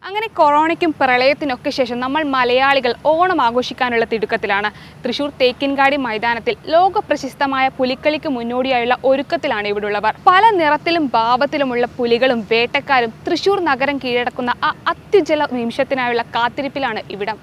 അങ്ങനെ കൊറോണയ്ക്കും പ്രളയത്തിനൊക്കെ ശേഷം നമ്മൾ മലയാളികൾ ഓണം ആഘോഷിക്കാനുള്ള തിടുക്കത്തിലാണ് തൃശൂർ തേക്കിൻകാടി മൈതാനത്തിൽ ലോക പ്രശസ്തമായ പുലിക്കളിക്ക് മുന്നോടിയായുള്ള ഒരുക്കത്തിലാണ് ഇവിടുള്ളവർ പല നിറത്തിലും ഭാവത്തിലുമുള്ള പുലികളും വേട്ടക്കാരും തൃശൂർ നഗരം കീഴടക്കുന്ന ആ അത്യുജല നിമിഷത്തിനായുള്ള കാത്തിരിപ്പിലാണ് ഇവിടം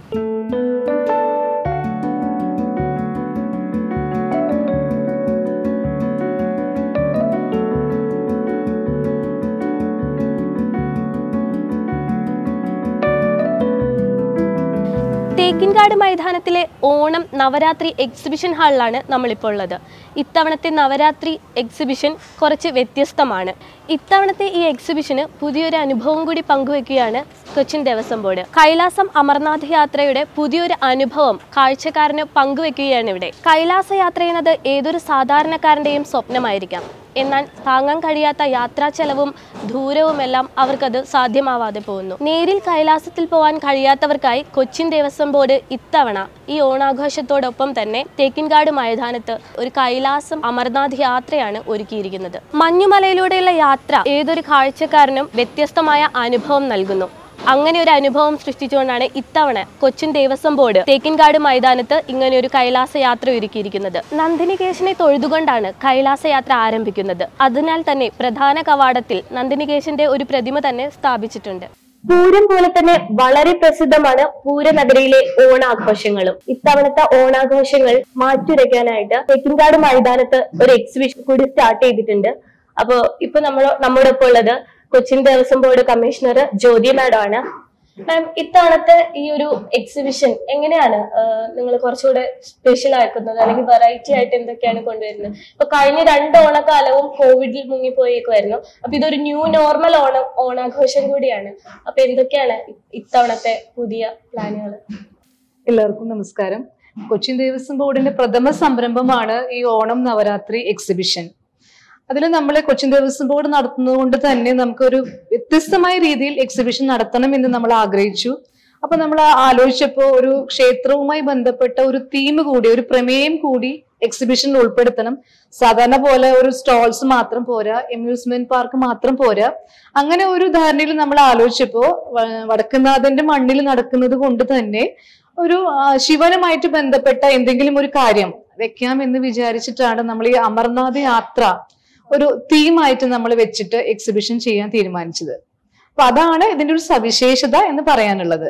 തേക്കിൻകാട് മൈതാനത്തിലെ ഓണം നവരാത്രി എക്സിബിഷൻ ഹാളിലാണ് നമ്മളിപ്പോൾ ഉള്ളത് ഇത്തവണത്തെ നവരാത്രി എക്സിബിഷൻ കുറച്ച് വ്യത്യസ്തമാണ് ഇത്തവണത്തെ ഈ എക്സിബിഷന് പുതിയൊരു അനുഭവം കൂടി പങ്കുവെക്കുകയാണ് കൊച്ചിൻ ദേവസ്വം ബോർഡ് കൈലാസം അമർനാഥ് യാത്രയുടെ പുതിയൊരു അനുഭവം കാഴ്ചക്കാരന് പങ്കുവെക്കുകയാണ് ഇവിടെ കൈലാസ യാത്ര എന്നത് ഏതൊരു സാധാരണക്കാരൻ്റെയും സ്വപ്നമായിരിക്കാം എന്നാൽ താങ്ങാൻ കഴിയാത്ത യാത്രാ ചെലവും ദൂരവുമെല്ലാം അവർക്കത് സാധ്യമാവാതെ പോകുന്നു നേരിൽ കൈലാസത്തിൽ പോകാൻ കഴിയാത്തവർക്കായി കൊച്ചിൻ ദേവസ്വം ബോർഡ് ഇത്തവണ ഈ ഓണാഘോഷത്തോടൊപ്പം തന്നെ തേക്കിൻകാട് മൈതാനത്ത് ഒരു കൈലാസം അമർനാഥ് യാത്രയാണ് ഒരുക്കിയിരിക്കുന്നത് മഞ്ഞുമലയിലൂടെയുള്ള യാത്ര ഏതൊരു കാഴ്ചക്കാരനും വ്യത്യസ്തമായ അനുഭവം നൽകുന്നു അങ്ങനെ ഒരു അനുഭവം സൃഷ്ടിച്ചുകൊണ്ടാണ് ഇത്തവണ കൊച്ചിൻ ദേവസ്വം ബോർഡ് തേക്കിൻകാട് മൈതാനത്ത് ഇങ്ങനെ ഒരു കൈലാസ യാത്ര ഒരുക്കിയിരിക്കുന്നത് നന്ദിനികേശനെ തൊഴുതുകൊണ്ടാണ് കൈലാസ യാത്ര ആരംഭിക്കുന്നത് അതിനാൽ തന്നെ പ്രധാന കവാടത്തിൽ നന്ദിനികേശന്റെ ഒരു പ്രതിമ തന്നെ സ്ഥാപിച്ചിട്ടുണ്ട് പൂരം പോലെ തന്നെ വളരെ പ്രസിദ്ധമാണ് പൂരനഗരിയിലെ ഓണാഘോഷങ്ങളും ഇത്തവണത്തെ ഓണാഘോഷങ്ങൾ മാറ്റുരയ്ക്കാനായിട്ട് തെക്കിൻകാട് മൈതാനത്ത് ഒരു എക്സിബിഷൻ കൂടി സ്റ്റാർട്ട് ചെയ്തിട്ടുണ്ട് അപ്പോ ഇപ്പൊ നമ്മൾ നമ്മുടെ ഒപ്പം ഉള്ളത് Cochin Devaswom board commissioner Jyoti madam ആണ് മാം ഇത്തവണത്തെ ഈ ഒരു എക്സിബിഷൻ എങ്ങനെയാണ് നിങ്ങൾ കുറച്ചുകൂടെ സ്പെഷ്യൽ ആക്കുന്നത് അല്ലെങ്കിൽ വെറൈറ്റി ആയിട്ട് എന്തൊക്കെയാണ് കൊണ്ടുവരുന്നത് ഇപ്പൊ കഴിഞ്ഞ രണ്ട് ഓണക്കാലവും കോവിഡിൽ മുങ്ങിപ്പോയേക്കുമായിരുന്നു അപ്പൊ ഇതൊരു ന്യൂ നോർമൽ ഓണം ഓണാഘോഷം കൂടിയാണ് അപ്പൊ എന്തൊക്കെയാണ് ഇ- ഇത്തവണത്തെ പുതിയ പ്ലാനുകൾ എല്ലാവർക്കും നമസ്കാരം കൊച്ചിൻ ദേവസ്വം ബോർഡിന്റെ പ്രഥമ സംരംഭമാണ് ഈ ഓണം നവരാത്രി എക്സിബിഷൻ അതിൽ നമ്മൾ കൊച്ചിൻ ദേവസ്വം ബോർഡ് നടത്തുന്നത് കൊണ്ട് തന്നെ നമുക്കൊരു വ്യത്യസ്തമായ രീതിയിൽ എക്സിബിഷൻ നടത്തണം എന്ന് നമ്മൾ ആഗ്രഹിച്ചു അപ്പൊ നമ്മൾ ആലോചിച്ചപ്പോൾ ഒരു ക്ഷേത്രവുമായി ബന്ധപ്പെട്ട ഒരു തീം കൂടി ഒരു പ്രമേയം കൂടി എക്സിബിഷനിൽ ഉൾപ്പെടുത്തണം സാധാരണ പോലെ ഒരു സ്റ്റോൾസ് മാത്രം പോരാ അമ്യൂസ്മെന്റ് പാർക്ക് മാത്രം പോരാ അങ്ങനെ ഒരു ധാരണയിൽ നമ്മൾ ആലോചിച്ചപ്പോ വ- വടക്കുന്നാഥന്റെ മണ്ണിൽ നടക്കുന്നത് കൊണ്ട് തന്നെ ഒരു ആ, ശിവനുമായിട്ട് ബന്ധപ്പെട്ട എന്തെങ്കിലും ഒരു കാര്യം വെക്കാം എന്ന് വിചാരിച്ചിട്ടാണ് നമ്മൾ ഈ അമർനാഥ് യാത്ര ഒരു തീമായിട്ട് നമ്മൾ വെച്ചിട്ട് എക്സിബിഷൻ ചെയ്യാൻ തീരുമാനിച്ചത് അപ്പൊ അതാണ് ഇതിന്റെ ഒരു സവിശേഷത എന്ന് പറയാനുള്ളത്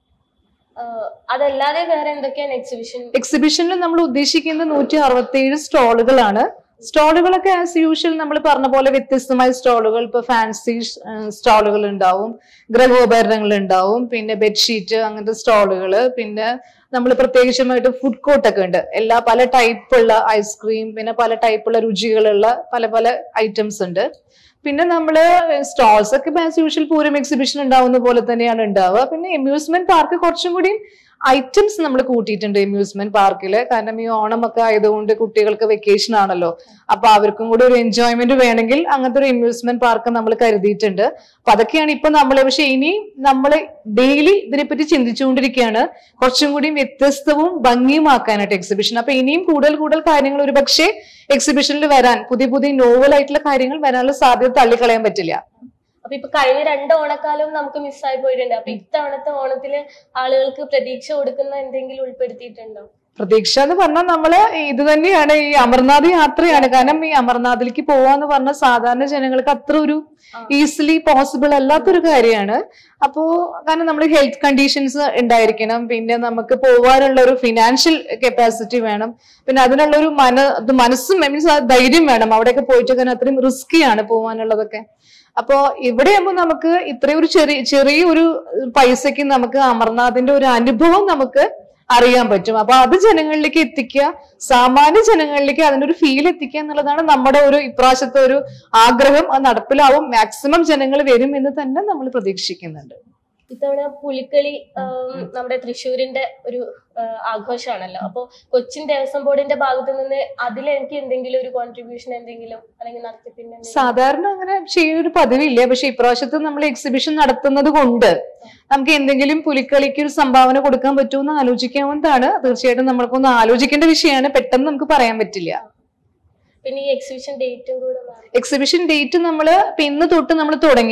അതല്ലാതെ വേറെ എന്തൊക്കെയാണ് എക്സിബിഷൻ എക്സിബിഷനിൽ നമ്മൾ ഉദ്ദേശിക്കുന്ന നൂറ്റി അറുപത്തി ഏഴ് സ്റ്റോളുകളാണ് സ്റ്റോളുകളൊക്കെ ആസ് യൂഷ്വൽ നമ്മൾ പറഞ്ഞ പോലെ വ്യത്യസ്തമായ സ്റ്റോളുകൾ ഇപ്പൊ ഫാൻസി സ്റ്റോളുകൾ ഉണ്ടാവും ഗൃഹോപകരണങ്ങൾ ഉണ്ടാവും പിന്നെ ബെഡ്ഷീറ്റ് അങ്ങനത്തെ സ്റ്റോളുകൾ പിന്നെ നമ്മൾ പ്രത്യേകിച്ചുമായിട്ട് ഫുഡ് കോർട്ട് ഒക്കെ ഉണ്ട് എല്ലാ പല ടൈപ്പുള്ള ഐസ്ക്രീം പിന്നെ പല ടൈപ്പുള്ള രുചികളുള്ള പല പല ഐറ്റംസ് ഉണ്ട് പിന്നെ നമ്മള് സ്റ്റോൾസ് ഒക്കെ ആസ് യൂഷ്വൽ പൂരം എക്സിബിഷൻ ഉണ്ടാവുന്ന പോലെ തന്നെയാണ് ഉണ്ടാവുക പിന്നെ അമ്യൂസ്മെന്റ് പാർക്ക് കുറച്ചും കൂടി ഐറ്റംസ് നമ്മൾ കൂട്ടിയിട്ടുണ്ട് അമ്യൂസ്മെന്റ് പാർക്കിൽ കാരണം ഈ ഓണം ഒക്കെ ആയതുകൊണ്ട് കുട്ടികൾക്ക് വെക്കേഷൻ ആണല്ലോ അപ്പൊ അവർക്കും കൂടി ഒരു എൻജോയ്മെന്റ് വേണമെങ്കിൽ അങ്ങനത്തെ ഒരു അമ്യൂസ്മെന്റ് പാർക്ക് നമ്മൾ കരുതിയിട്ടുണ്ട് അപ്പൊ അതൊക്കെയാണ് ഇപ്പൊ നമ്മൾ പക്ഷെ ഇനി നമ്മൾ ഡെയിലി ഇതിനെപ്പറ്റി ചിന്തിച്ചുകൊണ്ടിരിക്കുകയാണ് കുറച്ചും കൂടി വ്യത്യസ്തവും ഭംഗിയുമാക്കാനായിട്ട് എക്സിബിഷൻ അപ്പൊ ഇനിയും കൂടുതൽ കൂടുതൽ കാര്യങ്ങൾ ഒരു പക്ഷേ എക്സിബിഷനിൽ വരാൻ പുതിയ പുതിയ നോവൽ ആയിട്ടുള്ള കാര്യങ്ങൾ വരാനുള്ള സാധ്യത തള്ളിക്കളയാൻ പറ്റില്ല അപ്പൊ ഇപ്പൊ കഴിഞ്ഞ രണ്ട് ഓണക്കാലവും നമുക്ക് മിസ്സായി പോയിട്ടുണ്ട് അപ്പൊ ഇത്തവണത്തെ ഓണത്തില് ആളുകൾക്ക് പ്രതീക്ഷ കൊടുക്കുന്ന എന്തെങ്കിലും ഉൾപ്പെടുത്തിയിട്ടുണ്ടോ പ്രതീക്ഷ എന്ന് പറഞ്ഞാൽ നമ്മള് ഇത് തന്നെയാണ് ഈ അമർനാഥ് യാത്രയാണ് കാരണം ഈ അമർനാഥിലേക്ക് പോവാന്ന് പറഞ്ഞാൽ സാധാരണ ജനങ്ങൾക്ക് അത്ര ഒരു ഈസിലി പോസിബിൾ അല്ലാത്തൊരു കാര്യമാണ് അപ്പോ കാരണം നമ്മൾ ഹെൽത്ത് കണ്ടീഷൻസ് ഉണ്ടായിരിക്കണം പിന്നെ നമുക്ക് പോവാനുള്ള ഒരു ഫിനാൻഷ്യൽ കപ്പാസിറ്റി വേണം പിന്നെ അതിനുള്ള ഒരു മന ഇത് മനസ്സും മീൻസ് ധൈര്യം വേണം അവിടെയൊക്കെ പോയിട്ട് കാരണം അത്രയും റിസ്കിയാണ് പോവാനുള്ളതൊക്കെ അപ്പോ ഇവിടെ ആകുമ്പോൾ നമുക്ക് ഇത്രയും ഒരു ചെറിയ ചെറിയൊരു പൈസക്ക് നമുക്ക് അമർനാഥിന്റെ ഒരു അനുഭവം നമുക്ക് അറിയാൻ പറ്റും അപ്പൊ അത് ജനങ്ങളിലേക്ക് എത്തിക്കുക സാമാന്യ ജനങ്ങളിലേക്ക് അതിന്റെ ഒരു ഫീൽ എത്തിക്കുക എന്നുള്ളതാണ് നമ്മുടെ ഒരു ഇപ്രാവശ്യത്തെ ഒരു ആഗ്രഹം അത് നടപ്പിലാവും മാക്സിമം ജനങ്ങൾ വരും എന്ന് തന്നെ നമ്മൾ പ്രതീക്ഷിക്കുന്നുണ്ട് ഇത്തവണ പുലിക്കളി ആം, നമ്മുടെ തൃശ്ശൂരിന്റെ ഒരു ആ, ആഘോഷമാണല്ലോ അപ്പൊ കൊച്ചിൻ ദേവസ്വം ബോർഡിന്റെ ഭാഗത്ത് നിന്ന് അതിൽ എനിക്ക് എന്തെങ്കിലും ഒരു കോൺട്രിബ്യൂഷൻ എന്തെങ്കിലും അല്ലെങ്കിൽ നടത്തിപ്പിന്റെ എന്തെങ്കിലും? സാധാരണ അങ്ങനെ ചെയ്യുന്നൊരു പതിവില്ല പക്ഷെ ഇപ്രാവശ്യത്തെ നമ്മൾ എക്സിബിഷൻ നടത്തുന്നത് കൊണ്ട് നമുക്ക് എന്തെങ്കിലും പുലിക്കളിക്ക് ഒരു സംഭാവന കൊടുക്കാൻ പറ്റുമെന്ന് ആലോചിക്കാവുന്നതാണ് തീർച്ചയായിട്ടും നമ്മൾക്കൊന്ന് ആലോചിക്കേണ്ട വിഷയമാണ് പെട്ടെന്ന് നമുക്ക് പറയാൻ പറ്റില്ല പിന്നെ ഈ എക്സിബിഷൻ ഡേറ്റും കൂടെ മാറി എക്സിബിഷൻ ഡേറ്റ് നമ്മൾ ഇന്ന് തൊട്ട് നമ്മൾ തുടങ്ങി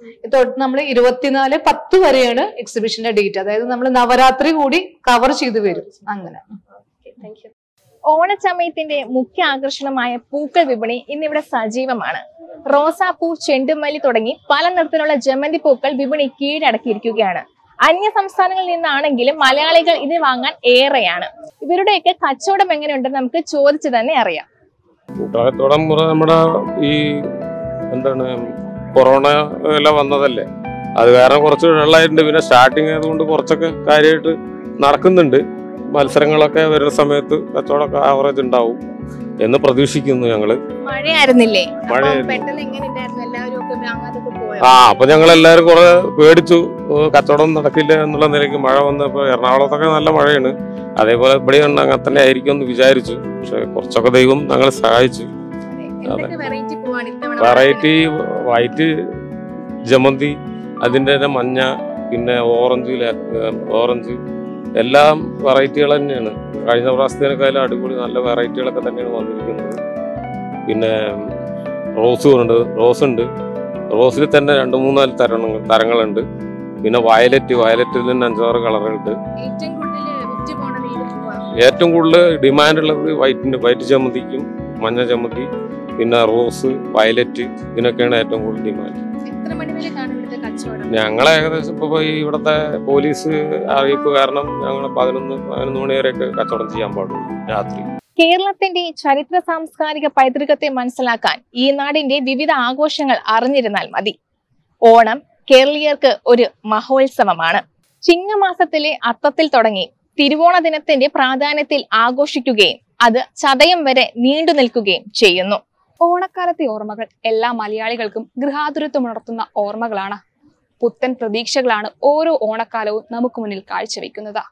തൊട്ട് നമ്മൾ ഇരുപത്തിനാല് പത്ത് വരെയാണ് എക്സിബിഷന്റെ ഡേറ്റ് അതായത് നമ്മൾ നവരാത്രി കൂടി കവർ ചെയ്തു വരും അങ്ങനെ താങ്ക് യു ഓണച്ചമയത്തിന്റെ മുഖ്യ ആകർഷണമായ പൂക്കൾ വിപണി ഇന്നിവിടെ സജീവമാണ് റോസാപ്പൂ ചെണ്ടുമല്ലി തുടങ്ങി പല നിറത്തിലുള്ള ജമന്തി പൂക്കൾ വിപണി കീഴടക്കിയിരിക്കുകയാണ് അന്യ സംസ്ഥാനങ്ങളിൽ നിന്നാണെങ്കിലും മലയാളികൾ ഇത് വാങ്ങാൻ ഏറെയാണ് ഇവരുടെയൊക്കെ കച്ചവടം എങ്ങനെയുണ്ടെന്ന് നമുക്ക് ചോദിച്ചു തന്നെ അറിയാം കൂട്ടാകത്തോടം മുറ നമ്മുടെ ഈ എന്താണ് കൊറോണ എല്ലാം വന്നതല്ലേ അത് കാരണം കുറച്ച് വെള്ളമായിട്ടുണ്ട് പിന്നെ സ്റ്റാർട്ടിങ് ആയതുകൊണ്ട് കുറച്ചൊക്കെ കാര്യമായിട്ട് നടക്കുന്നുണ്ട് മത്സരങ്ങളൊക്കെ വരുന്ന സമയത്ത് കച്ചവടമൊക്കെ ആവറേജ് ഉണ്ടാവും എന്ന് പ്രതീക്ഷിക്കുന്നു ഞങ്ങള് മഴയായിരുന്നില്ലേ അപ്പം മഴയായിരുന്നു. പെട്ടെന്ന് എങ്ങനെ ഉണ്ടായിരുന്നു എല്ലാവരും ഒക്കെ വാങ്ങാതൊക്കെ പോയോ ആ അപ്പൊ ഞങ്ങൾ എല്ലാവരും കുറെ പേടിച്ചു ഏ, കച്ചവടം നടക്കില്ല എന്നുള്ള നിലയ്ക്ക് മഴ വന്നപ്പോ എറണാകുളത്തൊക്കെ നല്ല മഴയാണ് അതേപോലെ ഇവിടെ അങ്ങനെ തന്നെ ആയിരിക്കും എന്ന് വിചാരിച്ചു പക്ഷെ കുറച്ചൊക്കെ ദൈവം ഞങ്ങളെ സഹായിച്ചു അതെ. എന്തൊക്കെ വെറൈറ്റി പൂവാണ് ഇത്തവണ വെറൈറ്റി വൈറ്റ് ജമന്തി അതിൻ്റെ തന്നെ മഞ്ഞ പിന്നെ ഓറഞ്ച് ല- ഏഹ് ഓറഞ്ച് എല്ലാം വെറൈറ്റികൾ തന്നെയാണ് കഴിഞ്ഞ പ്രാവശ്യത്തിനേക്കാളും അടിപൊളി നല്ല വെറൈറ്റികളൊക്കെ തന്നെയാണ് വന്നിരിക്കുന്നത് പിന്നെ റോസ് ഉണ്ട് റോസ് ഉണ്ട് റോസിൽ തന്നെ രണ്ട് മൂന്നാല് തരണങ്ങൾ തരങ്ങളുണ്ട് പിന്നെ വയലറ്റ് വയലറ്റിൽ തന്നെ അഞ്ചാറ് കളറുണ്ട് ഏറ്റവും കൂടുതൽ വിറ്റ് പോണത് ഏത് പൂവാണ് ഏറ്റവും കൂടുതൽ ഡിമാൻഡ് ഉള്ളത് വൈറ്റിൻ്റെ വൈറ്റ് ജമന്തിക്കും മഞ്ഞ ജമന്തി പിന്നെ റോസ് വയലറ്റ് ഇതിനൊക്കെയാണ് ഏറ്റവും കൂടുതൽ ഡിമാൻഡ് എത്ര മണി വരെ കാണും ഇവിടുത്തെ കച്ചവടം ഞങ്ങൾ ഏകദേശം ഇപ്പോൾ ഈ ഇവിടുത്തെ പോലീസ് അറിയിപ്പ് കാരണം ഞങ്ങൾ പതിനൊന്ന് പതിനൊന്ന് മണി വരെയൊക്കെ കച്ചവടം ചെയ്യാൻ പാടുള്ളൂ രാത്രി കേരളത്തിന്റെ ചരിത്ര സാംസ്കാരിക പൈതൃകത്തെ മനസ്സിലാക്കാൻ ഈ നാടിന്റെ വിവിധ ആഘോഷങ്ങൾ അറിഞ്ഞിരുന്നാൽ മതി ഓണം കേരളീയർക്ക് ഒരു മഹോത്സവമാണ് ചിങ്ങമാസത്തിലെ അത്തത്തിൽ തുടങ്ങി തിരുവോണ ദിനത്തിന്റെ പ്രാധാന്യത്തിൽ ആഘോഷിക്കുകയും അത് ചതയം വരെ നീണ്ടു നിൽക്കുകയും ചെയ്യുന്നു ഓണക്കാലത്തെ ഓർമ്മകൾ എല്ലാ മലയാളികൾക്കും ഗൃഹാതുരത്വമുണർത്തുന്ന ഓർമ്മകളാണ് പുത്തൻ പ്രതീക്ഷകളാണ് ഓരോ ഓണക്കാലവും നമുക്ക് മുന്നിൽ കാഴ്ചവെക്കുന്നത്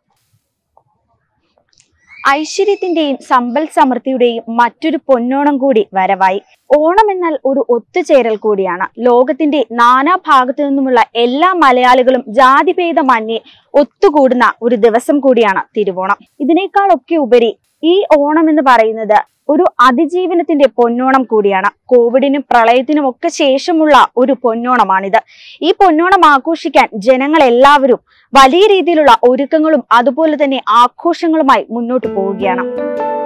ഐശ്വര്യത്തിന്റെയും സമ്പൽ സമൃദ്ധിയുടെയും മറ്റൊരു പൊന്നോണം കൂടി വരവായി ഓണം എന്നാൽ ഒരു ഒത്തുചേരൽ കൂടിയാണ് ലോകത്തിന്റെ നാനാ ഭാഗത്തു നിന്നുമുള്ള എല്ലാ മലയാളികളും ജാതിഭേദമന്യേ ഒത്തുകൂടുന്ന ഒരു ദിവസം കൂടിയാണ് തിരുവോണം ഇതിനേക്കാളൊക്കെ ഉപരി ഈ ഓണം എന്ന് പറയുന്നത് ഒരു അതിജീവനത്തിന്റെ പൊന്നോണം കൂടിയാണ് കോവിഡിനും പ്രളയത്തിനും ഒക്കെ ശേഷമുള്ള ഒരു പൊന്നോണമാണിത് ഈ പൊന്നോണം ആഘോഷിക്കാൻ ജനങ്ങൾ എല്ലാവരും വലിയ രീതിയിലുള്ള ഒരുക്കങ്ങളും അതുപോലെ തന്നെ ആഘോഷങ്ങളുമായി മുന്നോട്ട് പോവുകയാണ്